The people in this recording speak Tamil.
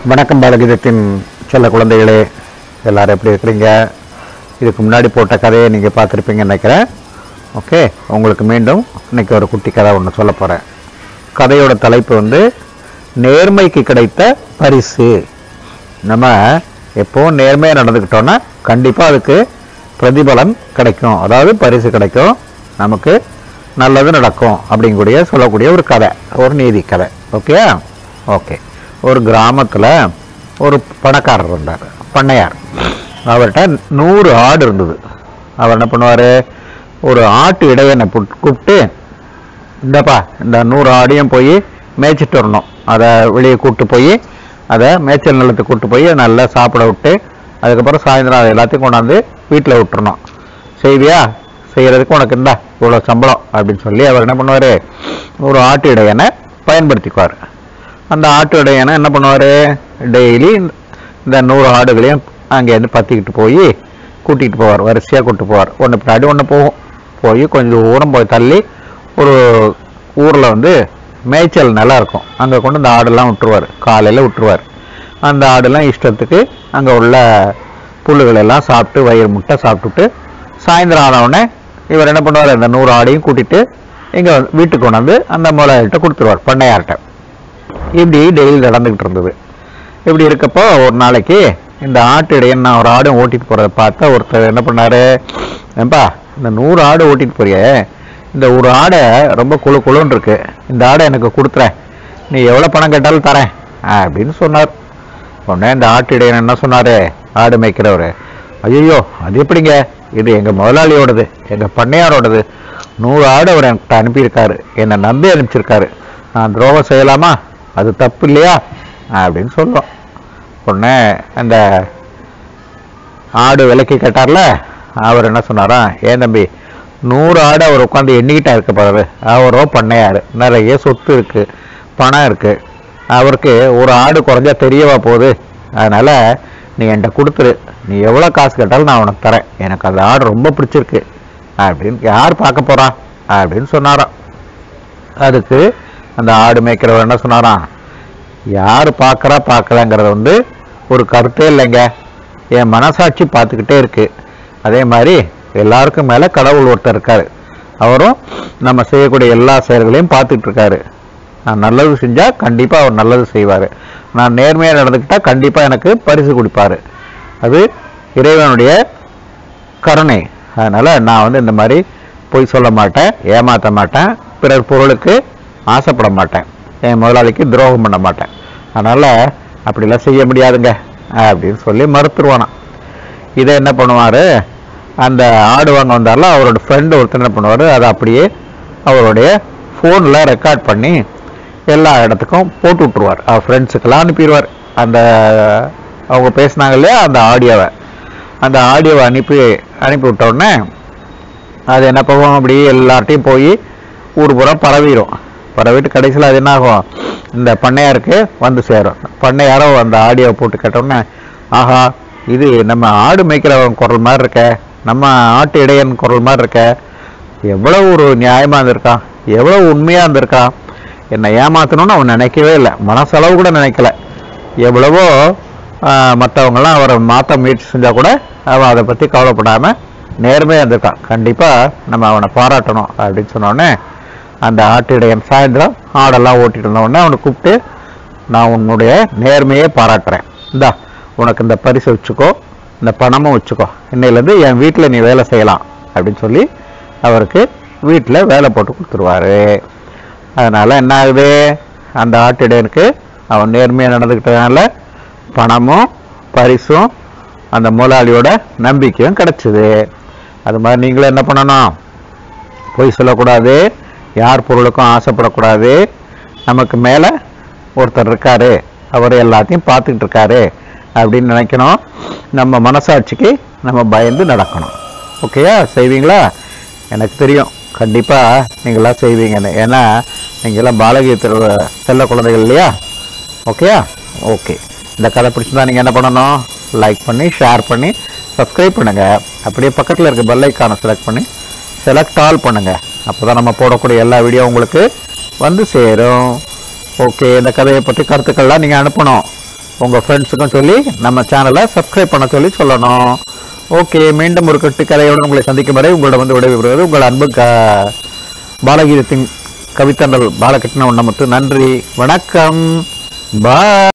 வணக்கம் பாலகீதத்தின் செல்ல குழந்தைகளே எல்லாரும் எப்படி இருக்கிறீங்க இதுக்கு முன்னாடி போட்ட கதையை நீங்கள் பார்த்துருப்பீங்கன்னு நினைக்கிறேன் ஓகே உங்களுக்கு மீண்டும் இன்னைக்கு ஒரு குட்டி கதை ஒன்று சொல்ல போகிறேன் கதையோட தலைப்பு வந்து நேர்மைக்கு கிடைத்த பரிசு நம்ம எப்போவும் நேர்மையாக நடந்துக்கிட்டோன்னா கண்டிப்பாக அதுக்கு பிரதிபலன் கிடைக்கும் அதாவது பரிசு கிடைக்கும் நமக்கு நல்லது நடக்கும் அப்படிங்கக்கூடிய சொல்லக்கூடிய ஒரு கதை ஒரு நீதி கதை ஓகே ஓகே ஒரு கிராமத்தில் ஒரு பணக்காரர் இருந்தார் பண்ணையார் அவர்கிட்ட நூறு ஆடு இருந்தது அவர் என்ன பண்ணுவார் ஒரு ஆட்டு இடையனை புட்- கூப்பிட்டு இந்தப்பா இந்த நூறு ஆடையும் போய் மேய்ச்சிட்டு வரணும் அதை வெளியே கூட்டு போய் அதை மேய்ச்சல் நிலத்துக்கு கூட்டு போய் நல்லா சாப்பிட விட்டு அதுக்கப்புறம் சாயந்தரம் அதை எல்லாத்தையும் கொண்டாந்து வீட்டில் விட்டுறணும் செய்வியா செய்கிறதுக்கு உனக்கு இந்தா இவ்வளோ சம்பளம் அப்படின்னு சொல்லி அவர் என்ன பண்ணுவார் ஒரு ஆட்டு இடையனை பயன்படுத்திக்குவார் அந்த ஆட்டு இடையனை என்ன பண்ணுவார் டெய்லி இந்த நூறு ஆடுகளையும் அங்கேருந்து பற்றிக்கிட்டு போய் கூட்டிகிட்டு போவார் வரிசையாக கூட்டிட்டு போவார் ஒன்று பின்னாடி ஒன்று போகும் போய் கொஞ்சம் தூரம் போய் தள்ளி ஒரு ஊரில் வந்து மேய்ச்சல் நல்லா இருக்கும் அங்கே கொண்டு இந்த ஆடெல்லாம் விட்டுருவார் காலையில் விட்டுருவார் அந்த ஆடெல்லாம் இஷ்டத்துக்கு அங்கே உள்ள புல்லுகள் எல்லாம் சாப்பிட்டு வயிறு முட்டை சாப்பிட்டுட்டு சாயந்தரம் ஆனவுடனே இவர் என்ன பண்ணுவார் இந்த நூறு ஆடையும் கூட்டிட்டு இங்கே வீட்டுக்கு கொண்டாந்து அந்த முதலாளிகிட்ட கொடுத்துருவார் பண்ணையார்கிட்ட இப்படி டெய்லி நடந்துக்கிட்டு இருந்தது இப்படி இருக்கப்போ ஒரு நாளைக்கு இந்த ஆட்டு இடையன் நான் ஒரு ஆடும் ஓட்டிட்டு போறத பார்த்தா ஒருத்தர் என்ன பண்ணாரு ஏன்பா இந்த நூறு ஆடு ஓட்டிட்டு போறியே இந்த ஒரு ஆடை ரொம்ப குழு குழுன்னு இருக்கு இந்த ஆடை எனக்கு கொடுத்துறேன் நீ எவ்வளோ பணம் கேட்டாலும் தரேன் அப்படின்னு சொன்னார் உடனே இந்த ஆட்டு இடையன் என்ன சொன்னாரு ஆடு மேய்க்கிறவர் ஐயோ அது எப்படிங்க இது எங்க முதலாளியோடது எங்க பண்ணையாரோடது நூறு ஆடு அவர் என்கிட்ட அனுப்பியிருக்காரு என்னை நம்பி அனுப்பிச்சிருக்காரு நான் துரோகம் செய்யலாமா அது தப்பு இல்லையா அப்படின்னு சொல்லும் உடனே அந்த ஆடு விலைக்கு கேட்டார்ல அவர் என்ன சொன்னாரா ஏன் தம்பி நூறு ஆடு அவர் உட்காந்து எண்ணிக்கிட்டா இருக்க போறாரு அவரோ பண்ணையாரு நிறைய சொத்து இருக்கு பணம் இருக்கு அவருக்கு ஒரு ஆடு குறைஞ்சா தெரியவா போகுது அதனால நீ என்கிட்ட கொடுத்துரு நீ எவ்வளோ காசு கேட்டாலும் நான் உனக்கு தரேன் எனக்கு அந்த ஆடு ரொம்ப பிடிச்சிருக்கு அப்படின்னு யார் பார்க்க போறான் அப்படின்னு சொன்னாராம் அதுக்கு அந்த ஆடு மேய்க்கிறவர் என்ன சொன்னாராம் யார் பார்க்கறா பார்க்கலங்கிறது வந்து ஒரு கருத்தே இல்லைங்க என் மனசாட்சி பார்த்துக்கிட்டே இருக்கு அதே மாதிரி எல்லாருக்கும் மேலே கடவுள் ஒருத்தர் இருக்காரு அவரும் நம்ம செய்யக்கூடிய எல்லா செயல்களையும் பார்த்துட்டு இருக்காரு நான் நல்லது செஞ்சா கண்டிப்பா அவர் நல்லது செய்வாரு நான் நேர்மையா நடந்துக்கிட்டா கண்டிப்பா எனக்கு பரிசு கொடுப்பாரு அது இறைவனுடைய கருணை அதனால நான் வந்து இந்த மாதிரி பொய் சொல்ல மாட்டேன் ஏமாற்ற மாட்டேன் பிறர் பொருளுக்கு ஆசைப்பட மாட்டேன் என் முதலாளிக்கு துரோகம் பண்ண மாட்டேன் அதனால அப்படிலாம் செய்ய முடியாதுங்க அப்படின்னு சொல்லி மறுத்துருவானாம் இதை என்ன பண்ணுவார் அந்த ஆடு வாங்க வந்தார்ல அவரோட ஃப்ரெண்டு ஒருத்தர் என்ன பண்ணுவார் அதை அப்படியே அவருடைய ஃபோனில் ரெக்கார்ட் பண்ணி எல்லா இடத்துக்கும் போட்டு விட்ருவார் அவர் ஃப்ரெண்ட்ஸுக்கெல்லாம் அனுப்பிடுவார் அந்த அவங்க பேசுனாங்க இல்லையா அந்த ஆடியோவை அந்த ஆடியோவை அனுப்பி அனுப்பி விட்ட உடனே அது என்ன பண்ணுவோம் அப்படி எல்லார்ட்டையும் போய் ஊர் பூரா பரவிடும் பரவிட்டு கடைசியில் அது என்ன ஆகும் இந்த பண்ணையாருக்கு வந்து சேரும் பண்ணையாரோ அந்த ஆடியோவை போட்டு கேட்டோன்னே ஆஹா இது நம்ம ஆடு மேய்க்கிறவன் குரல் மாதிரி இருக்க நம்ம ஆட்டு இடையன் குரல் மாதிரி இருக்க எவ்வளவு ஒரு நியாயமா இருந்திருக்கான் எவ்வளவு உண்மையா இருந்திருக்கான் என்னை ஏமாத்தணும்னு அவன் நினைக்கவே இல்லை மனசளவு கூட நினைக்கல எவ்வளவோ மற்றவங்களாம் அவரை மாற்ற முயற்சி செஞ்சா கூட அவன் அதை பற்றி கவலைப்படாமல் நேர்மையாக இருந்திருக்கான் கண்டிப்பாக நம்ம அவனை பாராட்டணும் அப்படின்னு சொன்னோடனே அந்த ஆட்டு இடையன் சாயந்தரம் ஆடெல்லாம் ஓட்டிட்டு இருந்த உடனே அவனை கூப்பிட்டு நான் உன்னுடைய நேர்மையை பாராட்டுறேன் இந்தா உனக்கு இந்த பரிசு வச்சுக்கோ இந்த பணமும் வச்சுக்கோ இன்னையிலேருந்து என் வீட்டில் நீ வேலை செய்யலாம் அப்படின்னு சொல்லி அவருக்கு வீட்டில் வேலை போட்டு கொடுத்துருவாரு அதனால என்ன ஆகுது அந்த ஆட்டிடையனுக்கு அவன் நேர்மையாக நடந்துக்கிட்டதுனால பணமும் பரிசும் அந்த முதலாளியோட நம்பிக்கையும் கிடைச்சிது அது மாதிரி நீங்களும் என்ன பண்ணணும் பொய் சொல்லக்கூடாது யார் பொருளுக்கும் ஆசைப்படக்கூடாது நமக்கு மேலே ஒருத்தர் இருக்காரு அவர் எல்லாத்தையும் பார்த்துக்கிட்டு இருக்காரு அப்படின்னு நினைக்கணும் நம்ம மனசாட்சிக்கு நம்ம பயந்து நடக்கணும் ஓகேயா செய்வீங்களா எனக்கு தெரியும் கண்டிப்பாக நீங்களாம் செய்வீங்கன்னு ஏன்னா நீங்களாம் பாலகீயத்தில் செல்ல குழந்தைகள் இல்லையா ஓகேயா ஓகே இந்த கதை பிடிச்சிருந்தா நீங்கள் என்ன பண்ணணும் லைக் பண்ணி ஷேர் பண்ணி சப்ஸ்கிரைப் பண்ணுங்கள் அப்படியே பக்கத்தில் இருக்க பெல் ஐக்கானை செலக்ட் பண்ணி செலக்ட் ஆல் பண்ணுங்கள் அப்போ தான் நம்ம போடக்கூடிய எல்லா வீடியோ உங்களுக்கு வந்து சேரும் ஓகே இந்த கதையை பற்றி கருத்துக்கள்லாம் நீங்கள் அனுப்பணும் உங்கள் ஃப்ரெண்ட்ஸுக்கும் சொல்லி நம்ம சேனலை சப்ஸ்கிரைப் பண்ண சொல்லி சொல்லணும் ஓகே மீண்டும் ஒரு கட்டு கதையுடன் உங்களை சந்திக்கும் வரை உங்களிடம் வந்து விடைபெறுவது உங்கள் அன்பு க பாலகீதத்தின் கவித்தண்டல் பாலகிருஷ்ண உண்ணமுத்து நன்றி வணக்கம் பாய்